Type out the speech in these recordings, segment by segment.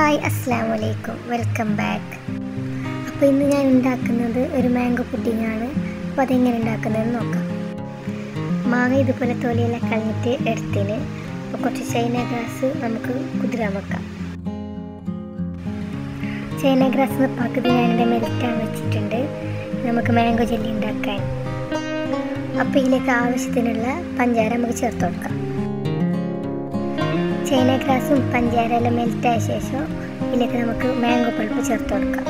hi അസ്സാം വലൈക്കും welcome back അപ്പോൾ ഇന്ന് ഞാൻ ഉണ്ടാക്കുന്നത് ഒരു മാംഗോ പുഡിംഗ് ആണ് അപ്പോൾ അതെങ്ങനെ ഉണ്ടാക്കുന്നതെന്ന് നോക്കാം മാങ്ങ ഇതുപോലെ തൊലിയെല്ലാം കളഞ്ഞിട്ട് എടുത്തിന് അപ്പോൾ കുറച്ച് ചൈന ഗ്രാസ് നമുക്ക് കുതിരാൻ വെക്കാം ചൈന ഗ്രാസ് പകുതി ഞാനിവിടെ മെൽറ്റാൻ വെച്ചിട്ടുണ്ട് നമുക്ക് മാംഗോ ജെല്ലി ഉണ്ടാക്കാൻ അപ്പോൾ ഇതിലേക്ക് ആവശ്യത്തിനുള്ള പഞ്ചാര നമുക്ക് ചേർത്ത് കൊടുക്കാം ചൈന ഗ്രാസും പഞ്ചാര എല്ലാം മെൽറ്റായ ശേഷം ഇതിലേക്ക് നമുക്ക് മാംഗോ പൾപ്പ് ചേർത്ത് കൊടുക്കാം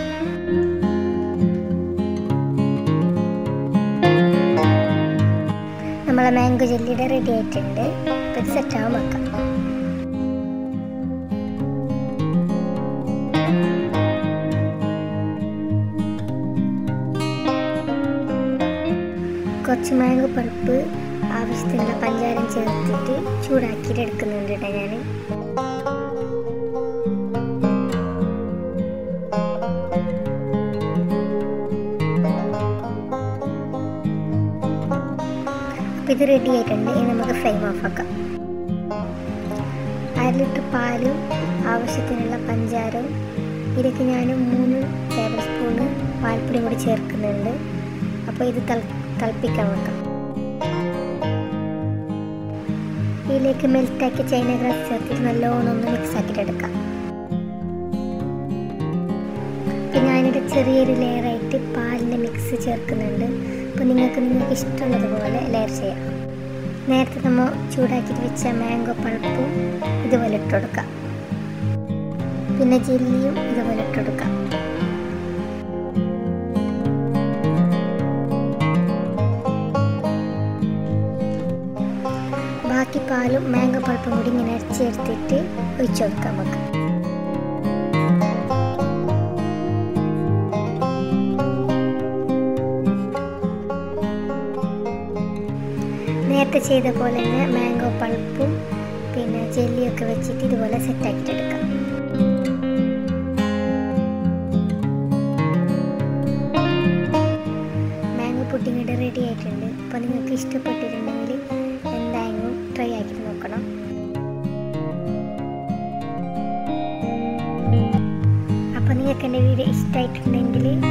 നമ്മളെ മാംഗോ ജെല്ലിയുടെ റെഡി ആയിട്ടുണ്ട് അപ്പോൾ ഇത് സെറ്റാവാൻ വെക്കാം കുറച്ച് മാംഗോ പൾപ്പ് ആവശ്യത്തിനുള്ള പഞ്ചാരം ചേർത്തിട്ട് ചൂടാക്കിയിട്ട് എടുക്കുന്നുണ്ട് കേട്ടോ ഞാൻ അപ്പോൾ ഇത് റെഡി ആയിട്ടുണ്ട് ഇനി നമുക്ക് ഫ്ലെയിം ഓഫ് ആക്കാം അര ലിറ്റർ പാലും ആവശ്യത്തിനുള്ള പഞ്ചാരവും ഇതിലേക്ക് ഞാൻ മൂന്ന് ടേബിൾ സ്പൂണ് പാൽപ്പൊടിയും കൂടി ചേർക്കുന്നുണ്ട് അപ്പോൾ ഇത് തൾ തിളപ്പിക്കാൻ വെക്കാം ഇതിലേക്ക് മെൽറ്റാക്കി ചൈന ഗ്രാസ് ചേർത്തിട്ട് നല്ലോണം ഒന്ന് മിക്സ് ആക്കിയിട്ട് എടുക്കാം പിന്നെ ഞാനിവിടെ ചെറിയൊരു ലെയറായിട്ട് പാലിൻ്റെ മിക്സ് ചേർക്കുന്നുണ്ട് അപ്പോൾ നിങ്ങൾക്ക് നിങ്ങൾക്ക് ഇഷ്ടമുള്ളതുപോലെ ലെയർ ചെയ്യാം നേരത്തെ നമ്മൾ ചൂടാക്കിയിട്ട് വെച്ച മാംഗോ പൾപ്പും ഇതുപോലെ ഇട്ട് കൊടുക്കാം പിന്നെ ജെല്ലിയും ഇതുപോലെ ഇട്ട് കൊടുക്കാം ബാക്കി പാലും മാംഗോ പൾപ്പും കൂടി ഇങ്ങനെ ചേർത്തിട്ട് ഒഴിച്ചു കൊടുക്കാം നമുക്ക് നേരത്തെ ചെയ്ത പോലെ തന്നെ മാംഗോ പൾപ്പും പിന്നെ ജെല്ലിയൊക്കെ വെച്ചിട്ട് ഇതുപോലെ സെറ്റാക്കിയിട്ട് എടുക്കാം മാംഗോ പുഡിംഗ് ഇവിടെ റെഡി ആയിട്ടുണ്ട് അപ്പോൾ നിങ്ങൾക്ക് ഇഷ്ടപ്പെട്ടിട്ടുണ്ടെങ്കിൽ എന്തായാലും ട്രൈ ആക്കി നോക്കണം അപ്പോൾ നിങ്ങൾക്ക് എൻ്റെ വീഡിയോ ഇഷ്ടമായിട്ടുണ്ടെങ്കിൽ